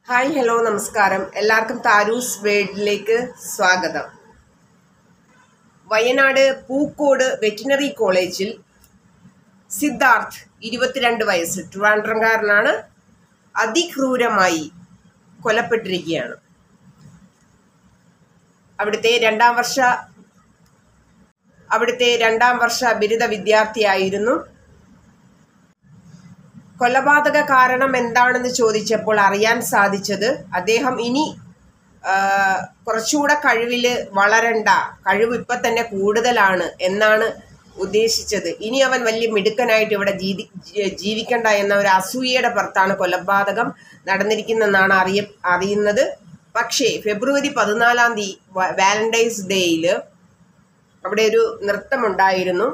hi hello നമസ്കാരം എല്ലാവർക്കും താരൂസ് വേൾഡിലേക്ക് സ്വാഗതം വയനാട് പൂക്കോട് വെറ്റിനറി കോളേജിൽ സിദ്ധാർത്ഥ് ഇരുപത്തിരണ്ട് വയസ്സ് ട്രിവാൻഡ്രംകാരനാണ് അതിക്രൂരമായി കൊലപ്പെട്ടിരിക്കുകയാണ് അവിടുത്തെ രണ്ടാം വർഷ അവിടുത്തെ രണ്ടാം വർഷ ബിരുദ വിദ്യാർത്ഥിയായിരുന്നു കൊലപാതക കാരണം എന്താണെന്ന് ചോദിച്ചപ്പോൾ അറിയാൻ സാധിച്ചത് അദ്ദേഹം ഇനി ആ, കുറച്ചുകൂടെ കഴിവിൽ വളരണ്ട കഴിവ് ഇപ്പം തന്നെ കൂടുതലാണ് എന്നാണ് ഉദ്ദേശിച്ചത് ഇനി അവൻ വലിയ മിടുക്കനായിട്ട് ഇവിടെ ജീവി ജീ- ജീവിക്കണ്ട എന്ന ഒരു അസൂയയുടെ പുറത്താണ് കൊലപാതകം നടന്നിരിക്കുന്നതെന്നാണ് അറിയ അറിയുന്നത് പക്ഷേ ഫെബ്രുവരി പതിനാലാം തീയതി വാലന്റൈൻസ് ഡേയിൽ അവിടെ ഒരു നൃത്തമുണ്ടായിരുന്നു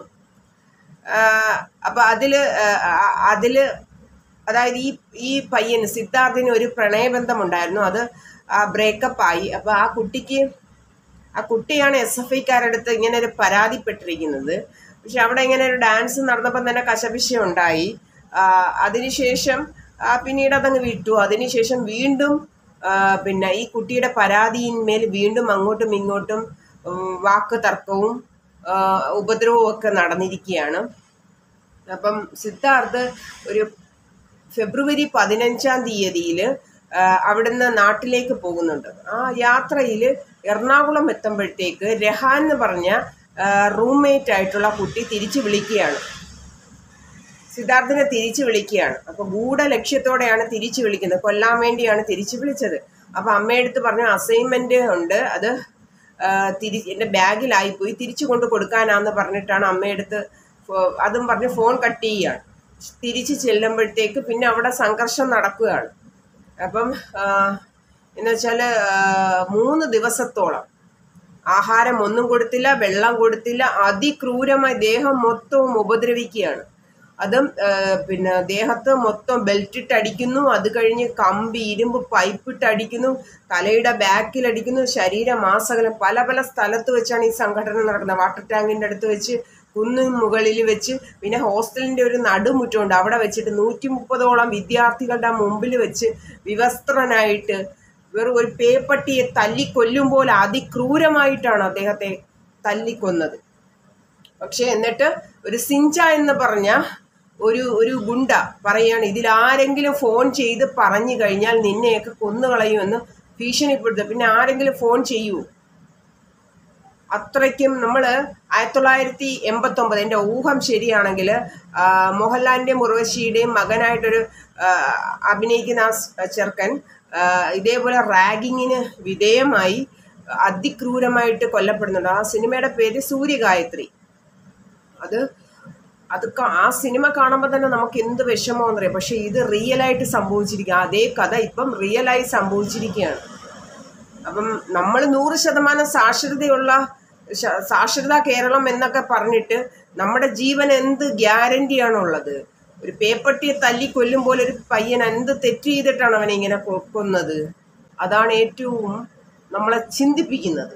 ആഹ് അപ്പൊ അതില് ആഹ് അതില് അതായത് ഈ ഈ പയ്യന് സിദ്ധാർത്ഥിന് ഒരു പ്രണയബന്ധമുണ്ടായിരുന്നു അത് ബ്രേക്കപ്പ് ആയി അപ്പൊ ആ കുട്ടിക്ക് ആ കുട്ടിയാണ് എസ് എഫ് ഐക്കാരടുത്ത് ഇങ്ങനെ ഒരു പരാതിപ്പെട്ടിരിക്കുന്നത് പക്ഷെ അവിടെ ഇങ്ങനെ ഒരു ഡാൻസ് നടന്നപ്പോൾ തന്നെ കശപിശ ഉണ്ടായി ആഹ് അതിനുശേഷം ആ, പിന്നീട് അതങ്ങ് വിട്ടു അതിനുശേഷം വീണ്ടും ആ, പിന്നെ ഈ കുട്ടിയുടെ പരാതിയിന്മേൽ വീണ്ടും അങ്ങോട്ടും ഇങ്ങോട്ടും ഉം, വാക്ക് തർക്കവും ആ, ഉപദ്രവവും ഒക്കെ നടന്നിരിക്കുകയാണ് അപ്പം സിദ്ധാർത്ഥ് ഒരു ഫെബ്രുവരി പതിനഞ്ചാം തീയതിയിൽ അവിടുന്ന് നാട്ടിലേക്ക് പോകുന്നുണ്ട് ആ യാത്രയിൽ എറണാകുളം എത്തുമ്പോഴത്തേക്ക് രഹാൻ എന്ന് പറഞ്ഞ റൂംമേറ്റ് ആയിട്ടുള്ള കുട്ടി തിരിച്ചു വിളിക്കുകയാണ് സിദ്ധാർത്ഥിനെ തിരിച്ചു വിളിക്കുകയാണ് അപ്പൊ ഗൂഢ ലക്ഷ്യത്തോടെയാണ് തിരിച്ചു വിളിക്കുന്നത് കൊല്ലാൻ വേണ്ടിയാണ് തിരിച്ചു വിളിച്ചത് അപ്പൊ അമ്മയടുത്ത് പറഞ്ഞു അസൈൻമെന്റ് ഉണ്ട് അത് ആ, തിരി എൻ്റെ ബാഗിലായിപ്പോയി തിരിച്ചു കൊണ്ട് കൊടുക്കാനാന്ന് പറഞ്ഞിട്ടാണ് അമ്മയടുത്ത് ഫോ- അതും പറഞ്ഞ് ഫോൺ കട്ട് ചെയ്യുകയാണ് തിരിച്ച് ചെല്ലുമ്പോഴത്തേക്ക് പിന്നെ അവിടെ സംഘർഷം നടക്കുകയാണ് അപ്പം ആ, എന്ന് വെച്ചാൽ മൂന്ന് ദിവസത്തോളം ആഹാരം ഒന്നും കൊടുത്തില്ല വെള്ളം കൊടുത്തില്ല അതിക്രൂരമായി ദേഹം മൊത്തവും ഉപദ്രവിക്കുകയാണ് അതും ആ, പിന്നെ ദേഹത്ത് മൊത്തം ബെൽറ്റ് ഇട്ട് അടിക്കുന്നു അത് കഴിഞ്ഞ് കമ്പി ഇരുമ്പ് പൈപ്പ് ഇട്ട് അടിക്കുന്നു തലയുടെ ബാക്കിൽ അടിക്കുന്നു ശരീരമാസകലം പല പല സ്ഥലത്ത് വെച്ചാണ് ഈ സംഘടന നടക്കുന്നത് വാട്ടർ ടാങ്കിൻ്റെ അടുത്ത് വെച്ച് കുന്നിന് മുകളിൽ വെച്ച് പിന്നെ ഹോസ്റ്റലിൻ്റെ ഒരു നടുമുറ്റമുണ്ട് അവിടെ വെച്ചിട്ട് നൂറ്റി മുപ്പതോളം വിദ്യാർത്ഥികളുടെ മുമ്പിൽ വെച്ച് വിവസ്ത്രനായിട്ട് വെറും ഒരു പേപ്പട്ടിയെ തല്ലിക്കൊല്ലുമ്പോൾ അതിക്രൂരമായിട്ടാണ് അദ്ദേഹത്തെ തല്ലിക്കൊന്നത് പക്ഷെ എന്നിട്ട് ഒരു സിഞ്ച എന്ന് പറഞ്ഞ ഒരു ഒരു ഗുണ്ട പറയാണ് ഇതിൽ ആരെങ്കിലും ഫോൺ ചെയ്ത് പറഞ്ഞു കഴിഞ്ഞാൽ നിന്നെയൊക്കെ കൊന്നുകളയുമെന്ന് ഭീഷണിപ്പെടുത്തുക പിന്നെ ആരെങ്കിലും ഫോൺ ചെയ്യൂ അത്രയ്ക്കും നമ്മൾ ആയിരത്തി തൊള്ളായിരത്തി എൺപത്തൊമ്പത് എൻ്റെ ഊഹം ശരിയാണെങ്കിൽ മോഹൻലാലിൻ്റെയും ഉർവശിയുടെയും മകനായിട്ടൊരു ആ, അഭിനയിക്കുന്ന ആ സ് ചെറുക്കൻ ആ, ഇതേപോലെ റാഗിങ്ങിന് വിധേയമായി അതിക്രൂരമായിട്ട് കൊല്ലപ്പെടുന്നുണ്ട് ആ സിനിമയുടെ പേര് സൂര്യഗായത്രി അത് അത് കാ- ആ സിനിമ കാണുമ്പോൾ തന്നെ നമുക്ക് എന്ത് വിഷമമെന്നറിയാം പക്ഷെ ഇത് റിയലായിട്ട് സംഭവിച്ചിരിക്കുക അതേ കഥ ഇപ്പം റിയലായി സംഭവിച്ചിരിക്കുകയാണ് അപ്പം നമ്മൾ നൂറ് ശതമാനം സാക്ഷരതയുള്ള ശ- സാക്ഷരതാ കേരളം എന്നൊക്കെ പറഞ്ഞിട്ട് നമ്മുടെ ജീവൻ എന്ത് ഗ്യാരണ്ടിയാണുള്ളത് ഒരു പേപ്പട്ടിയെ തല്ലി കൊല്ലും പോലെ ഒരു പയ്യൻ എന്ത് തെറ്റ് ചെയ്തിട്ടാണ് അവനെ ഇങ്ങനെ കൊ- കൊന്നത് അതാണ് ഏറ്റവും നമ്മളെ ചിന്തിപ്പിക്കുന്നത്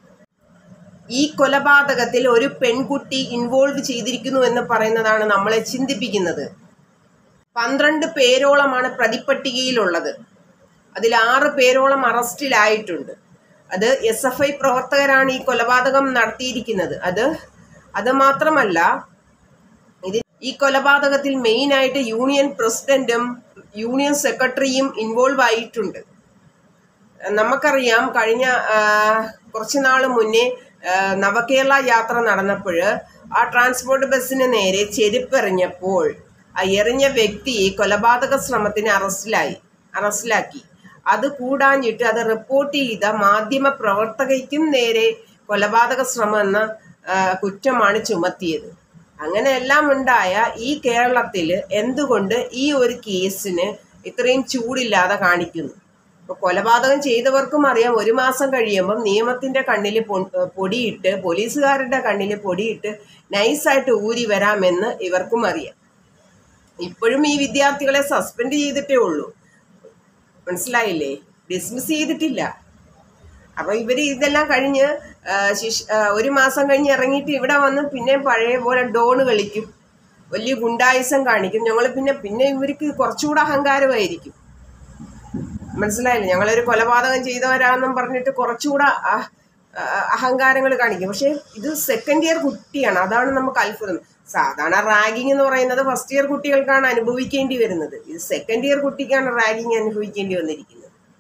ഈ കൊലപാതകത്തിൽ ഒരു പെൺകുട്ടി ഇൻവോൾവ് ചെയ്തിരിക്കുന്നു എന്ന് പറയുന്നതാണ് നമ്മളെ ചിന്തിപ്പിക്കുന്നത് പന്ത്രണ്ട് പേരോളമാണ് പ്രതിപ്പട്ടികയിലുള്ളത് അതിൽ ആറ് പേരോളം അറസ്റ്റിലായിട്ടുണ്ട് അത് എസ് എഫ് ഐ പ്രവർത്തകരാണ് ഈ കൊലപാതകം നടത്തിയിരിക്കുന്നത് അത് അത് മാത്രമല്ല ഇത് ഈ കൊലപാതകത്തിൽ മെയിനായിട്ട് യൂണിയൻ പ്രസിഡന്റും യൂണിയൻ സെക്രട്ടറിയും ഇൻവോൾവ് ആയിട്ടുണ്ട് നമുക്കറിയാം കഴിഞ്ഞ ആ, കുറച്ച് നാൾ മുന്നേ ആ, നവകേരള യാത്ര നടന്നപ്പോൾ ആ ട്രാൻസ്പോർട്ട് ബസ്സിന് നേരെ ചെരുപ്പെറിഞ്ഞപ്പോൾ ആ എറിഞ്ഞ വ്യക്തി കൊലപാതക ശ്രമത്തിന് അറസ്റ്റിലായി അറസ്റ്റിലാക്കി അത് കൂടാഞ്ഞിട്ട് അത് റിപ്പോർട്ട് ചെയ്ത മാധ്യമ പ്രവർത്തകയ്ക്കും നേരെ കൊലപാതക ശ്രമം എന്ന ആ, കുറ്റമാണ് ചുമത്തിയത് അങ്ങനെ എല്ലാം ഉണ്ടായ ഈ കേരളത്തിൽ എന്തുകൊണ്ട് ഈ ഒരു കേസിന് ഇത്രയും ചൂടില്ലാതെ കാണിക്കുന്നു ഇപ്പൊ കൊലപാതകം ചെയ്തവർക്കും അറിയാം ഒരു മാസം കഴിയുമ്പം നിയമത്തിന്റെ കണ്ണിൽ പൊ- പൊടിയിട്ട് പോലീസുകാരുടെ കണ്ണിൽ പൊടിയിട്ട് നൈസായിട്ട് ഊരി വരാമെന്ന് ഇവർക്കും അറിയാം ഇപ്പോഴും ഈ വിദ്യാർത്ഥികളെ സസ്പെൻഡ് ചെയ്തിട്ടേ ഉള്ളൂ മനസ്സിലായില്ലേ ഡിസ്മിസ് ചെയ്തിട്ടില്ല അപ്പൊ ഇവര് ഇതെല്ലാം കഴിഞ്ഞ് ആ, ശിഷ് ആ, ഒരു മാസം കഴിഞ്ഞ് ഇറങ്ങിയിട്ട് ഇവിടെ വന്ന് പിന്നെ പഴയ പോലെ ഡോണ് കളിക്കും വലിയ ഗുണ്ടായുസം കാണിക്കും ഞങ്ങൾ പിന്നെ പിന്നെ ഇവർക്ക് കുറച്ചുകൂടെ അഹങ്കാരമായിരിക്കും മനസ്സിലായില്ലേ ഞങ്ങളൊരു കൊലപാതകം ചെയ്തവരാണെന്നും പറഞ്ഞിട്ട് കുറച്ചുകൂടെ അഹ്- അഹ് അഹങ്കാരങ്ങൾ കാണിക്കും പക്ഷേ ഇത് സെക്കൻഡ് ഇയർ കുട്ടിയാണ് അതാണ് നമുക്ക് അത്ഭുതം സാധാരണ റാഗിങ് എന്ന് പറയുന്നത് ഫസ്റ്റ് ഇയർ കുട്ടികൾക്കാണ് അനുഭവിക്കേണ്ടി വരുന്നത് ഇത് സെക്കൻഡ് ഇയർ കുട്ടിക്കാണ് റാഗിങ് അനുഭവിക്കേണ്ടി വന്നിരിക്കുന്നത്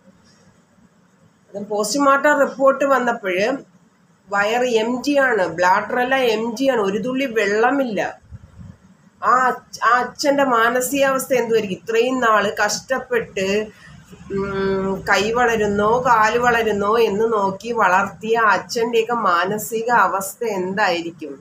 അത് പോസ്റ്റ്മോർട്ടം റിപ്പോർട്ട് വന്നപ്പോൾ വയർ എം ജി ആണ് ബ്ലാഡറെല്ലാം എം ജി ആണ് ഒരു തുള്ളി വെള്ളമില്ല ആ അച്ഛ- ആ അച്ഛൻ്റെ മാനസികാവസ്ഥ എന്തുമായിരിക്കും ഇത്രയും നാള് കഷ്ടപ്പെട്ട് ഉം, കൈ വളരുന്നോ കാല് വളരുന്നോ എന്ന് നോക്കി വളർത്തിയ ആ അച്ഛൻ്റെയൊക്കെ മാനസിക അവസ്ഥ എന്തായിരിക്കും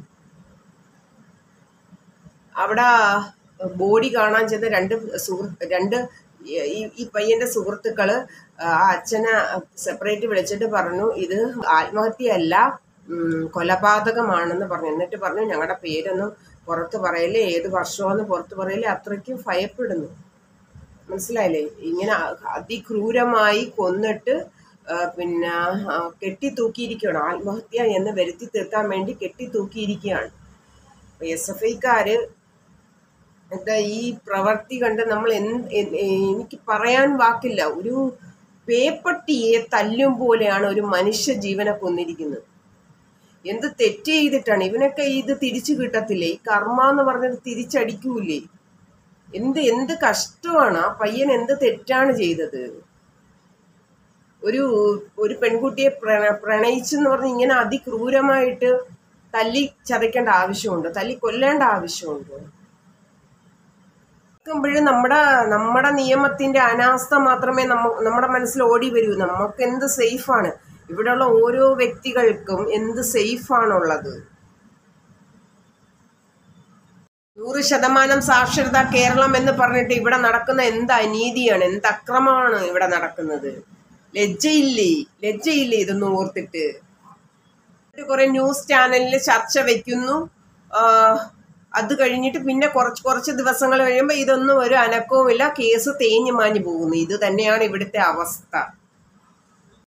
അവിടെ ബോഡി കാണാൻ ചെന്ന രണ്ട് സുഹൃത്ത് രണ്ട് ഈ ഈ പയ്യന്റെ സുഹൃത്തുക്കള് ആ അച്ഛനെ സെപ്പറേറ്റ് വിളിച്ചിട്ട് പറഞ്ഞു ഇത് ആത്മഹത്യയല്ല ഉം, കൊലപാതകമാണെന്ന് പറഞ്ഞു എന്നിട്ട് പറഞ്ഞു ഞങ്ങളുടെ പേരൊന്നും പുറത്ത് പറയല്ലേ ഏത് വർഷമാണെന്ന് പുറത്ത് പറയല്ലേ അത്രയ്ക്കും ഭയപ്പെടുന്നു മനസ്സിലായില്ലേ ഇങ്ങനെ അതിക്രൂരമായി കൊന്നിട്ട് ആ, പിന്നെ ആ, കെട്ടിത്തൂക്കിയിരിക്കുകയാണ് ആത്മഹത്യ എന്ന് വരുത്തി തീർക്കാൻ വേണ്ടി കെട്ടിത്തൂക്കിയിരിക്കുകയാണ് എസ് എഫ് ഐക്കാര് എന്താ ഈ പ്രവൃത്തി കണ്ട് നമ്മൾ എന്ത് എ- എ- എനിക്ക് പറയാൻ വാക്കില്ല ഒരു പേപ്പട്ടിയെ തല്ലും പോലെയാണ് ഒരു മനുഷ്യ ജീവനെ കൊന്നിരിക്കുന്നത് എന്ത് തെറ്റ് ചെയ്തിട്ടാണ് ഇവനൊക്കെ ഇത് തിരിച്ചു കിട്ടത്തില്ലേ ഈ കർമ്മ എന്ന് പറഞ്ഞത് തിരിച്ചടിക്കൂലേ എന്ത് എന്ത് കഷ്ടമാണ് ആ പയ്യൻ എന്ത് തെറ്റാണ് ചെയ്തത് ഒരു ഒരു പെൺകുട്ടിയെ പ്രണ പ്രണയിച്ചെന്ന് പറഞ്ഞ് ഇങ്ങനെ അതിക്രൂരമായിട്ട് തല്ലി ചതയ്ക്കേണ്ട ആവശ്യമുണ്ടോ തല്ലി കൊല്ലേണ്ട ആവശ്യമുണ്ടോ കേൾക്കുമ്പോഴും നമ്മുടെ നമ്മുടെ നിയമത്തിന്റെ അനാസ്ഥ മാത്രമേ നമ്മ നമ്മുടെ മനസ്സിൽ ഓടി വരൂ നമുക്ക് എന്ത് സേഫാണ് ഇവിടെയുള്ള ഓരോ വ്യക്തികൾക്കും എന്ത് സേഫാണുള്ളത് നൂറ് ശതമാനം സാക്ഷരത കേരളം എന്ന് പറഞ്ഞിട്ട് ഇവിടെ നടക്കുന്ന എന്ത് അനീതിയാണ് എന്ത് അക്രമമാണ് ഇവിടെ നടക്കുന്നത് ലജ്ജയില്ലേ ലജ്ജയില്ലേ ഇതൊന്നും ഓർത്തിട്ട് കുറെ ന്യൂസ് ചാനലിൽ ചർച്ച വെക്കുന്നു ആ, അത് കഴിഞ്ഞിട്ട് പിന്നെ കുറച്ച് കുറച്ച് ദിവസങ്ങൾ കഴിയുമ്പോൾ ഇതൊന്നും ഒരു അനക്കവുമില്ല കേസ് തേഞ്ഞു മാഞ്ഞു പോകുന്നു ഇത് തന്നെയാണ് ഇവിടുത്തെ അവസ്ഥ